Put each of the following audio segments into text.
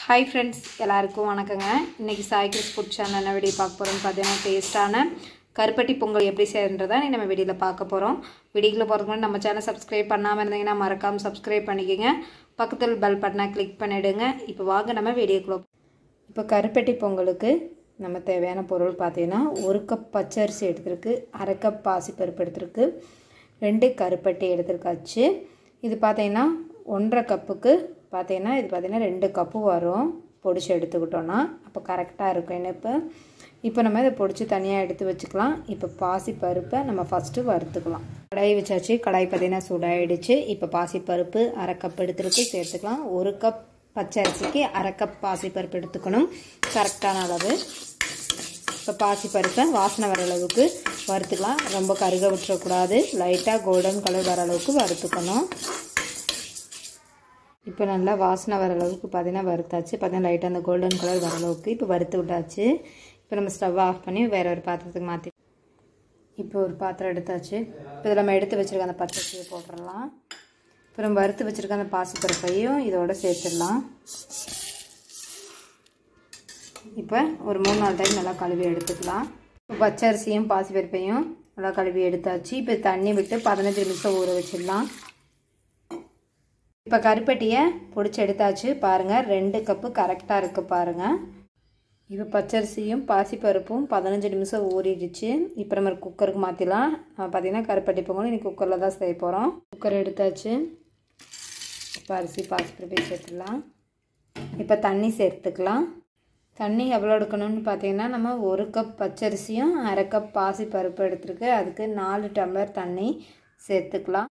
hi friends எல்லாருக்கும் வணக்கங்க இன்றைக்கி சாய்கிஸ் ஃபுட் சேனல் என்ன வீடியோ பார்க்க போகிறோம்னு பார்த்தீங்கன்னா டேஸ்ட்டான கருப்பட்டி பொங்கல் எப்படி செய்யறதா நம்ம வீடியோவில் பார்க்க போகிறோம் வீடியோக்குள்ள போகிறதுக்கு முன்னாடி நம்ம சேனல் சப்ஸ்கிரைப் பண்ணாமல் இருந்தீங்கன்னா மறக்காமல் சப்ஸ்கிரைப் பண்ணிக்கோங்க பக்கத்தில் பெல் பட்டனை கிளிக் பண்ணிவிடுங்க இப்போ வாங்க நம்ம வீடியோக்குள்ள இப்போ கருப்பட்டி பொங்கலுக்கு நம்ம தேவையான பொருள் பார்த்தீங்கன்னா ஒரு கப் பச்சரிசி எடுத்திருக்கு அரை கப் பாசிப்பருப்பு எடுத்திருக்கு ரெண்டு கருப்பட்டி எடுத்திருக்காச்சு இது பார்த்தீங்கன்னா ஒன்றரை கப்புக்கு பார்த்தீங்கன்னா இது பார்த்தீங்கன்னா ரெண்டு கப்பு வரும் பொடிச்சு எடுத்துக்கிட்டோன்னா அப்போ கரெக்டாக இருக்கும் இனிப்பு இப்போ நம்ம இதை பொடிச்சு தனியாக எடுத்து வச்சுக்கலாம் இப்போ பாசி பருப்பை நம்ம ஃபஸ்ட்டு வறுத்துக்கலாம் கடாய் வச்சாச்சு கடாய் பார்த்தீங்கன்னா சூடாயிடுச்சு இப்போ பாசி பருப்பு அரை கப் எடுத்துருக்கு சேர்த்துக்கலாம் ஒரு கப் பச்சை அரிசிக்கு அரை கப் பாசி பருப்பு எடுத்துக்கணும் கரெக்டான அளவு இப்போ பாசி பருப்பை வாசனை வர அளவுக்கு வறுத்துக்கலாம் ரொம்ப கருக விட்டுறக்கூடாது லைட்டாக கோல்டன் கலர் வர அளவுக்கு வறுத்துக்கணும் இப்போ நல்லா வாசனை வர அளவுக்கு பார்த்தீங்கன்னா வறுத்தாச்சு பார்த்தீங்கன்னா லைட்டாக அந்த கோல்டன் கலர் வர அளவுக்கு இப்போ வறுத்து விட்டாச்சு இப்போ நம்ம ஸ்டவ் ஆஃப் பண்ணி வேற ஒரு பாத்திரத்துக்கு மாற்றி இப்போ ஒரு பாத்திரம் எடுத்தாச்சு இப்போ இதில் நம்ம எடுத்து வச்சுருக்க அந்த பச்சரிசியை போட்டுடலாம் இப்போ நம்ம வறுத்து வச்சுருக்க அந்த பாசிப்பருப்பையும் இதோட சேர்த்துடலாம் இப்போ ஒரு மூணு நாலு டைம் நல்லா கழுவி எடுத்துக்கலாம் இப்போ பச்சரிசியும் பாசிப்பருப்பையும் நல்லா கழுவி எடுத்தாச்சு இப்போ தண்ணி விட்டு பதினஞ்சு நிமிஷம் ஊற வச்சிடலாம் இப்போ கருப்பட்டியை பிடிச்சி எடுத்தாச்சு பாருங்கள் ரெண்டு கப்பு கரெக்டாக இருக்குது பாருங்கள் இப்போ பச்சரிசியும் பாசிப்பருப்பும் பதினஞ்சு நிமிஷம் ஊறிடுச்சு இப்போ நம்ம குக்கருக்கு மாற்றிடலாம் பார்த்தீங்கன்னா கருப்பட்டி பொங்கல் இன்றைக்கி குக்கரில் தான் செய்ய போகிறோம் குக்கர் எடுத்தாச்சு இப்போ அரிசி பாசிப்பருப்பை சேர்த்துக்கலாம் இப்போ தண்ணி சேர்த்துக்கலாம் தண்ணி எவ்வளோ எடுக்கணும்னு பார்த்தீங்கன்னா நம்ம ஒரு கப் பச்சரிசியும் அரை கப் பாசி பருப்பு எடுத்துருக்கு அதுக்கு நாலு டம்ளர் தண்ணி சேர்த்துக்கலாம்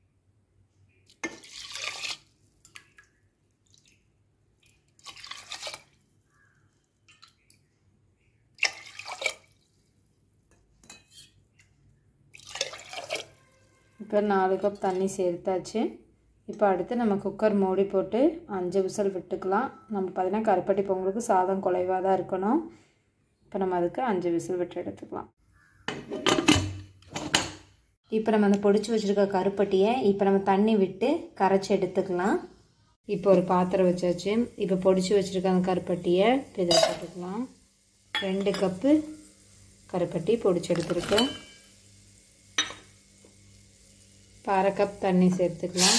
இப்போ நாலு கப் தண்ணி சேர்த்தாச்சு இப்போ அடுத்து நம்ம குக்கர் மூடி போட்டு அஞ்சு விசில் விட்டுக்கலாம் நம்ம பார்த்தீங்கன்னா கருப்பட்டி பொங்கலுக்கு சாதம் குலைவாக தான் இருக்கணும் இப்போ நம்ம அதுக்கு அஞ்சு விசில் விட்டு எடுத்துக்கலாம் இப்போ நம்ம அந்த பொடிச்சு வச்சுருக்க கருப்பட்டியை இப்போ நம்ம தண்ணி விட்டு கரைச்சி எடுத்துக்கலாம் இப்போ ஒரு பாத்திரம் வச்சாச்சு இப்போ பொடிச்சு வச்சுருக்க அந்த கருப்பட்டியை இதில் போட்டுக்கலாம் ரெண்டு கப்பு கருப்பட்டி பொடிச்சு எடுத்துருக்கோம் இப்போ அரை கப் தண்ணி சேர்த்துக்கலாம்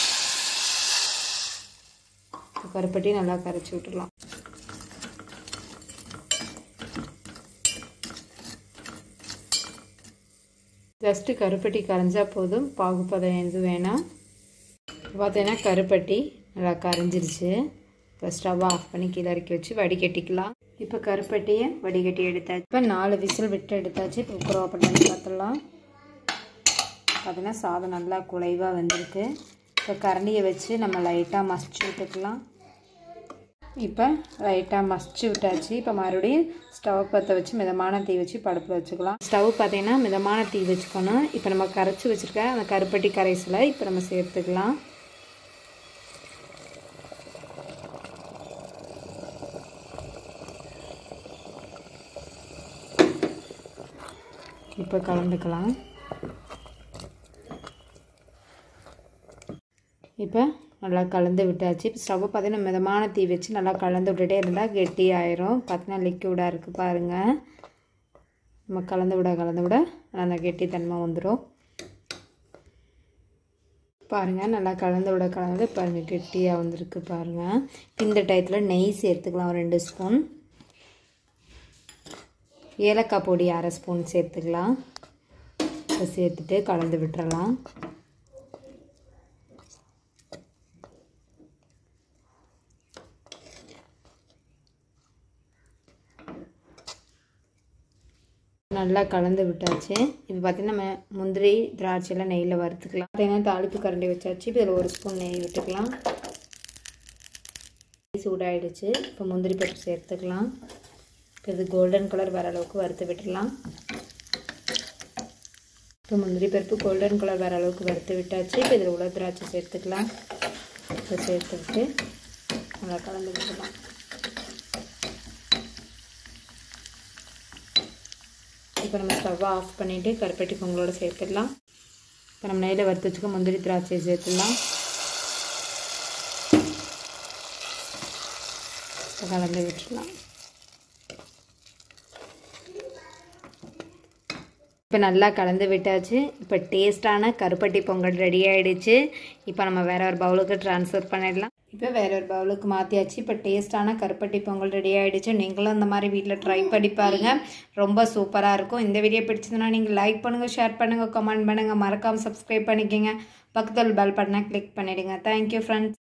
கருப்பட்டி நல்லா கரைச்சி விட்டுடலாம் ஜஸ்ட்டு கருப்பட்டி கரைஞ்சா போதும் பாகுப்பதம் எதுவும் வேணாம் பார்த்தீங்கன்னா கருப்பட்டி நல்லா கரைஞ்சிருச்சு இப்போ ஸ்டவ் ஆஃப் பண்ணி கீழே இறக்கி வச்சு வடிகட்டிக்கலாம் இப்போ கருப்பட்டியை வடிகட்டி எடுத்தாச்சு இப்போ நாலு விசில் விட்டு எடுத்தாச்சு இப்போ குக்கர் ஓப்பன் பண்ணி பார்த்துடலாம் பார்த்தீங்கன்னா சாதம் நல்லா குலைவாக வந்திருக்கு இப்போ கரண்டியை வச்சு நம்ம லைட்டாக மசிச்சு விட்டுக்கலாம் இப்போ லைட்டாக மசிச்சு விட்டாச்சு இப்போ மறுபடியும் ஸ்டவ் பற்ற வச்சு மிதமான தீ வச்சு படுப்பில் வச்சுக்கலாம் ஸ்டவ் பார்த்தீங்கன்னா மிதமான தீ வச்சுக்கணும் இப்போ நம்ம கரைச்சி வச்சுருக்க அந்த கருப்பட்டி கரைசலை இப்போ நம்ம சேர்த்துக்கலாம் இப்போ கலந்துக்கலாம் இப்போ நல்லா கலந்து விட்டாச்சு இப்போ ஸ்டவ்வை பார்த்தீங்கன்னா மிதமான தீ வச்சு நல்லா கலந்து விட்டுட்டே இருந்தால் கெட்டி ஆயிரும் பார்த்தீங்கன்னா லிக்விடாக இருக்குது பாருங்கள் நம்ம கலந்து விட கலந்து விட அந்த கெட்டித்தன்மை வந்துடும் பாருங்கள் நல்லா கலந்து விட கலந்து பாருங்கள் கெட்டியாக வந்திருக்கு பாருங்கள் இந்த டயத்தில் நெய் சேர்த்துக்கலாம் ஒரு ரெண்டு ஸ்பூன் ஏலக்காய் பொடி அரை ஸ்பூன் சேர்த்துக்கலாம் இப்போ சேர்த்துட்டு கலந்து விட்டுறலாம் நல்லா கலந்து விட்டாச்சு இப்போ பார்த்திங்கன்னா நம்ம முந்திரி திராட்சையெல்லாம் நெய்யில் வறுத்துக்கலாம் பார்த்தீங்கன்னா தாளிப்பு கரண்டி வச்சாச்சு இப்போ இதில் ஒரு ஸ்பூன் நெய் விட்டுக்கலாம் சூடாயிடுச்சு இப்போ முந்திரி பருப்பு சேர்த்துக்கலாம் இப்போ இது கோல்டன் கலர் வர அளவுக்கு வறுத்து விட்டுடலாம் இப்போ முந்திரி பருப்பு கோல்டன் கலர் வர அளவுக்கு வறுத்து விட்டாச்சு இப்போ இதில் உலர் திராட்சை சேர்த்துக்கலாம் இப்போ சேர்த்துக்கிட்டு நல்லா கலந்து விட்டுடலாம் இப்போ நம்ம ஸ்டவ்வை ஆஃப் பண்ணிவிட்டு கருப்பட்டி பொங்கலோட சேர்த்துடலாம் இப்போ நம்ம நெய்யில் வறுத்து வச்சுக்க முந்திரி திராட்சை சேர்த்துடலாம் இப்போ கலந்து விட்டுடலாம் இப்போ நல்லா கலந்து விட்டாச்சு இப்போ டேஸ்டான கருப்பட்டி பொங்கல் ரெடி ஆகிடுச்சு இப்போ நம்ம வேற ஒரு பவுலுக்கு ட்ரான்ஸ்ஃபர் பண்ணிடலாம் இப்போ வேற ஒரு பவுலுக்கு மாற்றியாச்சு இப்போ டேஸ்டான கருப்பட்டி பொங்கல் ரெடி ஆகிடுச்சு நீங்களும் இந்த மாதிரி வீட்டில் ட்ரை பண்ணி பாருங்கள் ரொம்ப சூப்பராக இருக்கும் இந்த வீடியோ பிடிச்சதுன்னா நீங்கள் லைக் பண்ணுங்கள் ஷேர் பண்ணுங்கள் கமெண்ட் பண்ணுங்கள் மறக்காமல் சப்ஸ்கிரைப் பண்ணிக்கோங்க பக்கத்தில் பெல் பட்டனை கிளிக் பண்ணிவிடுங்க தேங்க்யூ ஃப்ரெண்ட்ஸ்